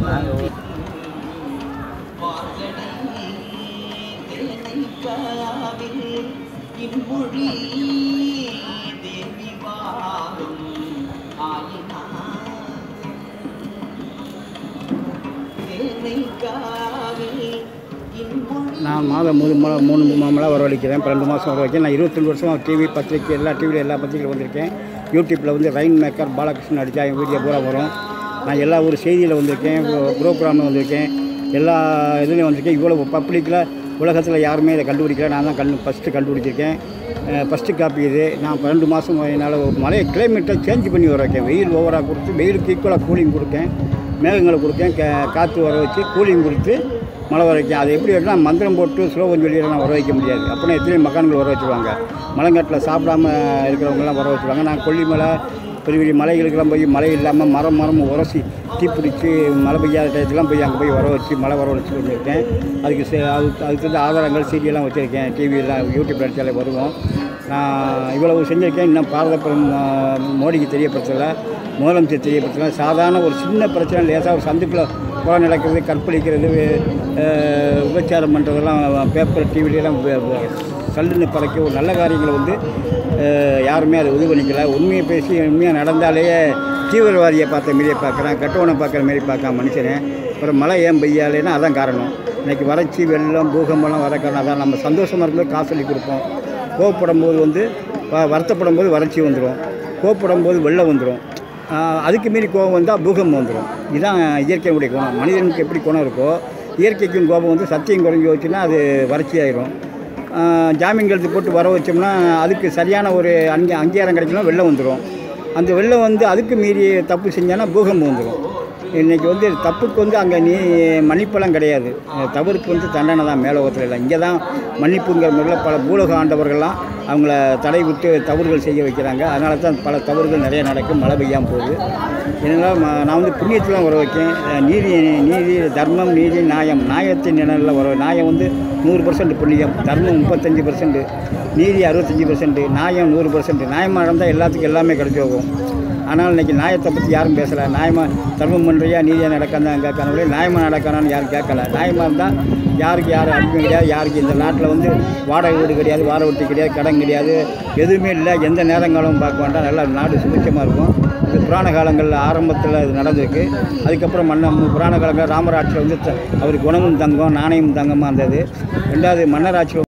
நாங்கள் இன்மொழி தேவி வாழும் இன்மொழி நான் மாதம் மூணு மலை மூணு மாமலாம் வரவழைக்கிறேன் பன்னெண்டு மாதம் வரவழைக்கிறேன் நான் இருபத்தெண்டு வருஷமாக டிவி பத்திரிக்கை எல்லா டிவியில் எல்லா பத்திரிக்கையில் வந்திருக்கேன் யூடியூப்பில் வந்து ரைன் மேக்கர் பாலகிருஷ்ணன் அடித்தா என் வீடியோ பூரா வரும் நான் எல்லா ஒரு செய்தியில் வந்திருக்கேன் ப்ரோக்ராமில் வந்திருக்கேன் எல்லா இதுலேயும் வந்திருக்கேன் இவ்வளோ பப்ளிக்கில் உலகத்தில் யாருமே இதை கண்டுபிடிக்கல நான் தான் கண்டு ஃபஸ்ட்டு கண்டுபிடிச்சிருக்கேன் ஃபஸ்ட்டு காப்பி இது நான் பன்னெண்டு மாதம் என்னால் மழை கிளைமேட்டை சேஞ்ச் பண்ணி வர வைக்கேன் வெயில் ஓவராக கொடுத்து வெயிலுக்கு ஈக்குவலாக கூலிங் கொடுக்கேன் மேகங்களை கொடுக்கேன் கா காற்று வர வச்சு கூலிங் கொடுத்து மழை வர வைக்கும் அது எப்படி வைக்கலாம் மந்திரம் போட்டு ஸ்லோகம் சொல்லியெல்லாம் வர வைக்க முடியாது அப்படின்னா எத்தனையோ மக்கான்கள் வர வச்சுருவாங்க மலைங்காட்டில் சாப்பிடாம இருக்கிறவங்கலாம் வர வச்சுருவாங்க நான் கொல்லிமலை பெரிய பெரிய மலைகளுக்கெல்லாம் போய் மழை இல்லாமல் மரம் மரம் உரசி தீப்பிடிச்சு மழை பெய்யாத டயத்துலாம் போய் அங்கே போய் வர வச்சு மழை வர வச்சு வச்சுருக்கேன் அதுக்கு சே- அதுக்கு அதுக்கு வந்து ஆதாரங்கள் சீரியெல்லாம் வச்சுருக்கேன் டிவியெல்லாம் யூடியூப் அடித்தாலே வருவோம் நான் இவ்வளவு செஞ்சுருக்கேன் இன்னும் பாரத பிரதமர் மோடிக்கு தெரியப்படுத்தலை முதலமைச்சர் தெரியப்படுத்தலை சாதாரண ஒரு சின்ன பிரச்சனை லேசாக ஒரு சந்துக்குள்ள கொலை நடக்கிறது கற்பழிக்கிறது அஹ், விபச்சாரம் பண்ணுறதெல்லாம் பேப்பர் டிவிலெலாம் கல்லுன்னு பறக்க ஒரு நல்ல காரியங்களை வந்து அஹ், யாருமே அதை உதவி பண்ணிக்கல உண்மையை பேசி உண்மையாக நடந்தாலே தீவிரவாதியை பார்த்த மாரியே பார்க்குறேன் கட்டவனை பார்க்குற மாரி பார்க்காம மனுஷனே அப்புறம் மழை ஏன் பெய்யாலேன்னா அதான் காரணம் இன்றைக்கி வறட்சி வெள்ளம் பூகம்பம்லாம் வர காரணம் அதான் நம்ம சந்தோஷமாக இருக்கும்போது காசு சொல்லி கொடுப்போம் கோவப்படும் போது வந்து வ- வருத்தப்படும் போது வறட்சி வந்துடும் கோவப்படும் போது வெள்ளம் வந்துடும் அதுக்கு மீறி கோபம் வந்தால் பூகம்பம் வந்துடும் இதுதான் இயற்கையினுடைய குணம் மனிதனுக்கு எப்படி குணம் இருக்கோ இயற்கைக்கும் கோபம் வந்து சத்தியம் குறைஞ்சி வச்சுன்னா அது வறட்சி ஆயிரும் ஆஹ் ஜாமீன் கழுத்து போட்டு வர வச்சோம்னா அதுக்கு சரியான ஒரு அங்கே அங்கீகாரம் கிடைக்கணும் வெள்ளம் வந்துடும் அந்த வெள்ளம் வந்து அதுக்கு மீறி தப்பு செஞ்சானா பூகம்பம் வந்துடும் இன்றைக்கி வந்து தப்புக்கு வந்து அங்கே நீ மன்னிப்பெல்லாம் கிடையாது அஹ் தவறுக்கு வந்து தண்டனை தான் மேலோகத்தில் இல்லை இங்கே தான் மன்னிப்புங்கிற முறையில் பல பூலக ஆண்டவர்கள்லாம் அவங்கள தடை விட்டு தவறுகள் செய்ய வைக்கிறாங்க அதனால தான் பல தவறுகள் நிறைய நடக்கும் மழை பெய்யாமல் போகுது இதனால் ம- நான் வந்து புண்ணியத்தில் வர வைக்கேன் அஹ் நீதி நீதி தர்மம் நீதி நியாயம் நியாயத்தின் நிழலில் வர நியாயம் வந்து நூறு பர்சன்ட் புண்ணியம் தர்மம் முப்பத்தஞ்சு பர்சன்ட் நீதி அறுபத்தஞ்சி பர்சன்ட் நியாயம் நூறு பர்சன்ட் நியாயமாக நடந்தால் எல்லாத்துக்கும் எல்லாமே கிடைச்சி போகும் ஆனால் இன்றைக்கி நியாயத்தை பற்றி யாரும் பேசலை நியாயமாக தர்மம் பண்ணுறியா நீதியாக நடக்காதான் கேட்கறவங்களே நியாயமாக நடக்கணும்னு யாரும் கேட்கல நியாயமாக இருந்தால் யாருக்கு யாரும் அடிமை கிடையாது யாருக்கு இந்த நாட்டில் வந்து வாடகை வீடு கிடையாது வாடகை வீட்டு கிடையாது கடன் கிடையாது எதுவுமே இல்லை எந்த நேரங்களும் பார்க்க வேண்டாம் நல்லா நாடு சுபிட்சமாக இருக்கும் இது புராண காலங்களில் ஆரம்பத்தில் இது நடந்திருக்கு அதுக்கப்புறம் மன்ன புராண காலங்களில் ராமராட்சியில் வந்து த- அவர் குணமும் தங்கம் நாணயமும் தங்கமாக இருந்தது ரெண்டாவது மன்னராட்சி